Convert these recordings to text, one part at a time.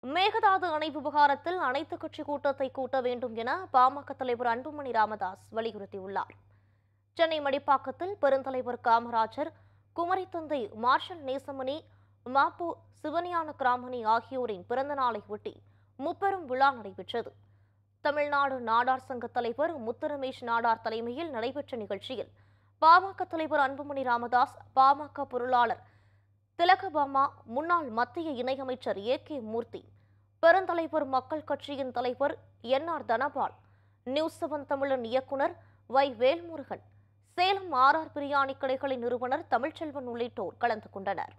மேகதாது அணை விவகாரத்தில் அனைத்து கட்சி கூட்டத்தை கூட்ட வேண்டும் என பாமக தலைவர் அன்புமணி ராமதாஸ் வலியுறுத்தியுள்ளார் சென்னை மடிப்பாக்கத்தில் பெருந்தலைவர் காமராஜர் குமரித்தந்தை மார்ஷல் நேசமணி மாப்பு சிவஞான கிராமணி ஆகியோரின் பிறந்த நாளை ஒட்டி முப்பெரும் விழா நடைபெற்றது தமிழ்நாடு நாடார் சங்க தலைவர் முத்துரமேஷ் நாடார் தலைமையில் நடைபெற்ற நிகழ்ச்சியில் பாமக தலைவர் அன்புமணி ராமதாஸ் பாமக பொருளாளர் திலகபாமா முன்னாள் மத்திய இணையமைச்சர் ஏ கே மூர்த்தி பெருந்தலைவர் மக்கள் கட்சியின் தலைவர் N R Dhanapal news seven தமிழன் இயக்குனர் வை வேல்முருகன் சேலம் ஆர் ஆர் பிரியாணி கடைகளின் நிறுவனர் தமிழ்ச்செல்வன் உள்ளிட்டோர் கலந்து கொண்டனர்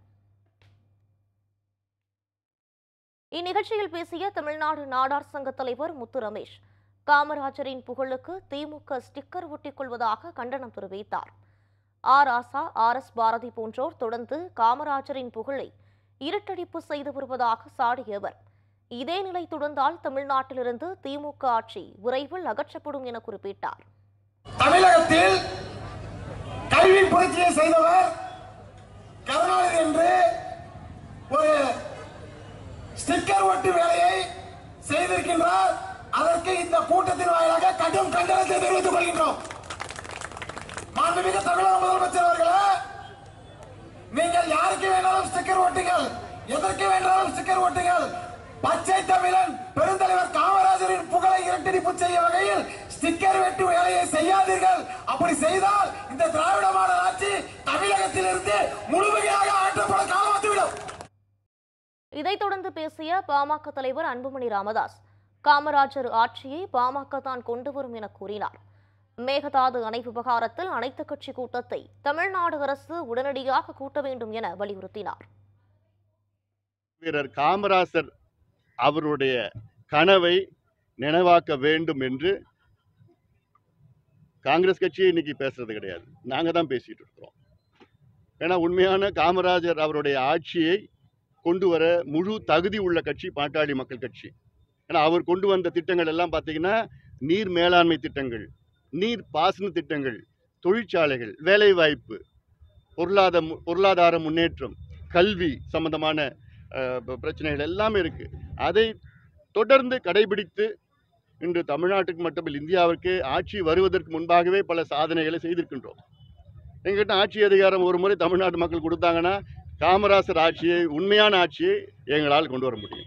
இந்நிகழ்ச்சியில் பேசிய தமிழ்நாடு நாடார் சங்க தலைவர் முத்து ரமேஷ் காமராஜரின் புகழுக்கு திமுக ஸ்டிக்கர் ஒட்டிக் கொள்வதாக கண்டனம் தெரிவித்தார் ஆர் ஆசா ஆர் எஸ் பாரதி போன்றோர் தொடர்ந்து காமராஜரின் புகழை இருட்டடிப்பு செய்து வருவதாக சாடிய அவர் இதே நிலை தொடர்ந்தால் தமிழ்நாட்டிலிருந்து திமுக ஆட்சி விரைவில் அகற்றப்படும் என குறிப்பிட்டார் தமிழகத்தில் கல்வி புரட்சியை செய்தவர் கருணாநிதி என்று ஒரு ஸ்டிக்கர் ஒட்டு வேலையை செய்திருக்கின்றார் அதற்கு இந்த கூட்டத்தின் வாயிலாக கடும் கண்டனத்தை தெரிவித்துக் கொள்கின்றோம் மாண்புமிகு தமிழக முதலமைச்சர் அவர்களே நீங்கள் யாருக்கு வேணாலும் ஸ்டிக்கர் ஓட்டுங்கள் எதற்கு வேண்டாலும் ஸ்டிக்கர் ஓட்டுங்கள் பச்சை தமிழன் பெருந்தலைவர் காமராஜரின் புகழை இரட்டடிப்பு செய்ய வகையில் ஸ்டிக்கர் வெட்டு வேலையை செய்யாதீர்கள் அப்படி செய்தால் இந்த திராவிட மாடல் ஆட்சி தமிழகத்திலிருந்து முழுமையாக ஆற்றப்பட காலம் வந்துவிடும் இதைத் தொடர்ந்து பேசிய பாமக தலைவர் அன்புமணி ராமதாஸ் காமராஜர் ஆட்சியை பாமக தான் கொண்டு வரும் என கூறினார் மேகதாது அணை விவகாரத்தில் அனைத்துக் கட்சி கூட்டத்தை தமிழ்நாடு அரசு உடனடியாக கூட்ட வேண்டும் என வலியுறுத்தினார் வீரர் காமராசர் அவருடைய கனவை நினைவாக்க வேண்டும் என்று காங்கிரஸ் கட்சியே இன்னைக்கு பேசுறது கிடையாது நாங்க தான் பேசிட்டு இருக்கிறோம் ஏன்னா உண்மையான காமராஜர் அவருடைய ஆட்சியை கொண்டு வர முழு தகுதி உள்ள கட்சி பாட்டாளி மக்கள் கட்சி ஏன்னா அவர் கொண்டு வந்த திட்டங்கள் எல்லாம் பார்த்தீங்கன்னா நீர் மேலாண்மை திட்டங்கள் நீர் பாசன திட்டங்கள் தொழிற்சாலைகள் வேலைவாய்ப்பு பொருளாதார மு- பொருளாதார முன்னேற்றம் கல்வி சம்பந்தமான அஹ், ப- பிரச்சனைகள் எல்லாமே இருக்கு அதை தொடர்ந்து கடைபிடித்து இன்று தமிழ்நாட்டுக்கு மட்டுமில்லை இந்தியாவிற்கு ஆட்சி வருவதற்கு முன்பாகவே பல சாதனைகளை செய்திருக்கின்றோம் எங்கிட்ட ஆட்சி அதிகாரம் ஒரு முறை தமிழ்நாட்டு மக்கள் கொடுத்தாங்கன்னா காமராசர் ஆட்சியை உண்மையான ஆட்சியை எங்களால் கொண்டு வர முடியும்